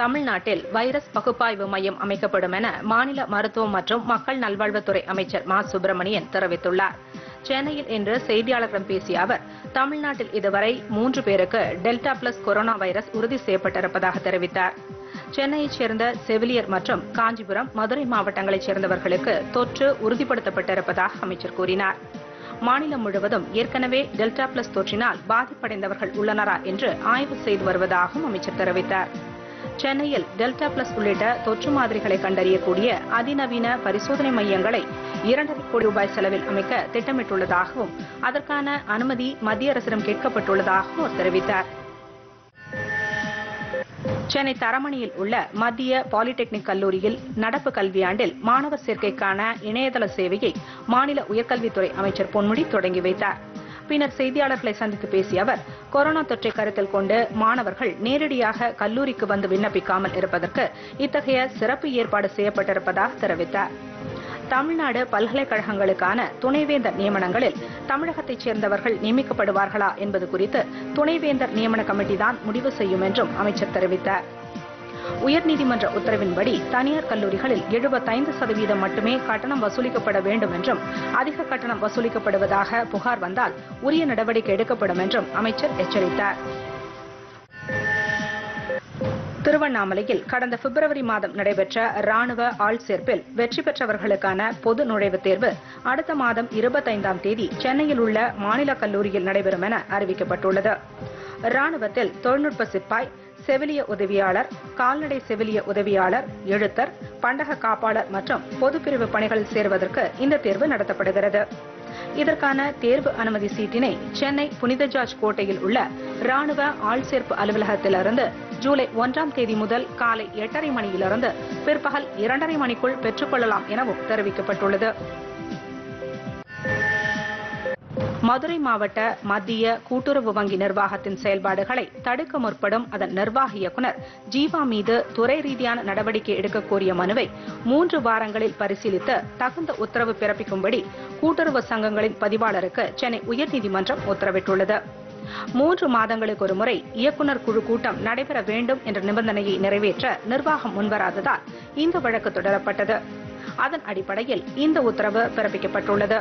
தமிழ்நாட்டில் வைரஸ் பகுப்பாய்வு மையம் அமைக்கப்படும் என மாநில மருத்துவம் மற்றும் மக்கள் நல்வாழ்வுத்துறை அமைச்சர் மா சுப்பிரமணியன் தெரிவித்துள்ளார் சென்னையில் இன்று செய்தியாளர்களிடம் பேசிய அவர் தமிழ்நாட்டில் இதுவரை மூன்று பேருக்கு டெல்டா பிளஸ் கொரோனா வைரஸ் உறுதி செய்யப்பட்டிருப்பதாக தெரிவித்தார் சென்னையைச் சேர்ந்த செவிலியர் மற்றும் காஞ்சிபுரம் மதுரை மாவட்டங்களைச் சேர்ந்தவர்களுக்கு தொற்று உறுதிப்படுத்தப்பட்டிருப்பதாக அமைச்சர் கூறினார் மாநிலம் முழுவதும் ஏற்கனவே டெல்டா பிளஸ் தொற்றினால் பாதிப்படைந்தவர்கள் உள்ளனரா என்று ஆய்வு செய்து வருவதாகவும் அமைச்சர் தெரிவித்தார் சென்னையில் டெல்டா பிளஸ் உள்ளிட்ட தொற்று மாதிரிகளை கண்டறியக்கூடிய அதிநவீன பரிசோதனை மையங்களை இரண்டரை கோடி ரூபாய் செலவில் அமைக்க திட்டமிட்டுள்ளதாகவும் அதற்கான அனுமதி மத்திய அரசிடம் கேட்கப்பட்டுள்ளதாகவும் அவர் தெரிவித்தார் சென்னை தரமணியில் உள்ள மத்திய பாலிடெக்னிக் கல்லூரியில் நடப்பு கல்வியாண்டில் மாணவர் சேர்க்கைக்கான இணையதள சேவையை மாநில உயர்கல்வித்துறை அமைச்சர் பொன்முடி தொடங்கி வைத்தார் பின்னர் செய்தியாளர்களை சந்தித்து பேசிய அவர் கொரோனா தொற்றை கருத்தில் கொண்டு மாணவர்கள் நேரடியாக கல்லூரிக்கு வந்து விண்ணப்பிக்காமல் இருப்பதற்கு இத்தகைய சிறப்பு ஏற்பாடு செய்யப்பட்டிருப்பதாக தெரிவித்தார் தமிழ்நாடு பல்கலைக்கழகங்களுக்கான துணைவேந்தர் நியமனங்களில் தமிழகத்தைச் சேர்ந்தவர்கள் நியமிக்கப்படுவார்களா என்பது குறித்து துணைவேந்தர் நியமன கமிட்டிதான் முடிவு செய்யும் என்றும் அமைச்சர் தெரிவித்தார் உயர்நீதிமன்ற உத்தரவின்படி தனியார் கல்லூரிகளில் எழுபத்தைந்து சதவீதம் மட்டுமே கட்டணம் வசூலிக்கப்பட வேண்டும் என்றும் அதிக கட்டணம் வசூலிக்கப்படுவதாக புகார் வந்தால் உரிய நடவடிக்கை எடுக்கப்படும் என்றும் அமைச்சர் எச்சரித்தார் திருவண்ணாமலையில் கடந்த பிப்ரவரி மாதம் நடைபெற்ற ராணுவ ஆள் சேர்ப்பில் வெற்றி பெற்றவர்களுக்கான பொது நுழைவுத் தேர்வு அடுத்த மாதம் இருபத்தைந்தாம் தேதி சென்னையில் உள்ள மாநில கல்லூரியில் நடைபெறும் என அறிவிக்கப்பட்டுள்ளது ராணுவத்தில் தொழில்நுட்ப சிப்பாய் செவிலிய உதவியாளர் கால்நடை செவிலிய உதவியாளர் எழுத்தர் பண்டக காப்பாளர் மற்றும் பொதுப்பிரிவு பணிகளில் சேருவதற்கு இந்த தேர்வு நடத்தப்படுகிறது இதற்கான தேர்வு அனுமதி சீட்டினை சென்னை புனித ஜார்ஜ் கோட்டையில் உள்ள ராணுவ ஆள் சேர்ப்பு அலுவலகத்திலிருந்து ஜூலை ஒன்றாம் தேதி முதல் காலை எட்டரை மணியிலிருந்து பிற்பகல் இரண்டரை மணிக்குள் பெற்றுக்கொள்ளலாம் எனவும் தெரிவிக்கப்பட்டுள்ளது மதுரை மாவட்ட மத்திய கூட்டுறவு வங்கி நிர்வாகத்தின் செயல்பாடுகளை தடுக்க முற்படும் அதன் நிர்வாக இயக்குநர் ஜீவா மீது துறை ரீதியான நடவடிக்கை எடுக்க கோரிய மனுவை மூன்று வாரங்களில் பரிசீலித்து தகுந்த உத்தரவு பிறப்பிக்கும்படி கூட்டுறவு சங்கங்களின் பதிவாளருக்கு சென்னை உயர்நீதிமன்றம் உத்தரவிட்டுள்ளது மூன்று மாதங்களுக்கு ஒரு முறை இயக்குநர் குழு கூட்டம் நடைபெற வேண்டும் என்ற நிபந்தனையை நிறைவேற்ற நிர்வாகம் முன்வராததால் இந்த வழக்கு தொடரப்பட்டது அதன் அடிப்படையில் இந்த உத்தரவு பிறப்பிக்கப்பட்டுள்ளது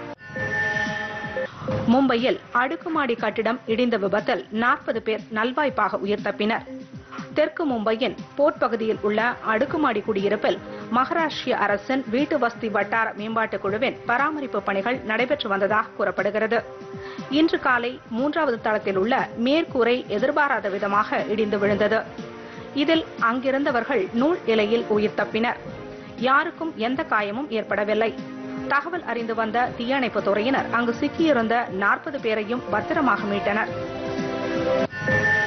மும்பையில் அடுக்குமாடி கட்டிடம் இடிந்த விபத்தில் நாற்பது பேர் நல்வாய்ப்பாக உயிர் தப்பினர் தெற்கு மும்பையின் போர்ட் பகுதியில் உள்ள அடுக்குமாடி குடியிருப்பில் மகாராஷ்டிர அரசின் வீட்டு வசதி வட்டார மேம்பாட்டுக் குழுவின் பராமரிப்பு பணிகள் நடைபெற்று வந்ததாக கூறப்படுகிறது இன்று காலை மூன்றாவது தளத்தில் உள்ள மேற்கூரை எதிர்பாராத விதமாக இடிந்து விழுந்தது இதில் அங்கிருந்தவர்கள் நூல் இலையில் உயிர் தப்பினர் யாருக்கும் எந்த காயமும் ஏற்படவில்லை தகவல் அறிந்து வந்த தீயணைப்புத் துறையினர் அங்கு சிக்கியிருந்த நாற்பது பேரையும் பத்திரமாக மீட்டனர்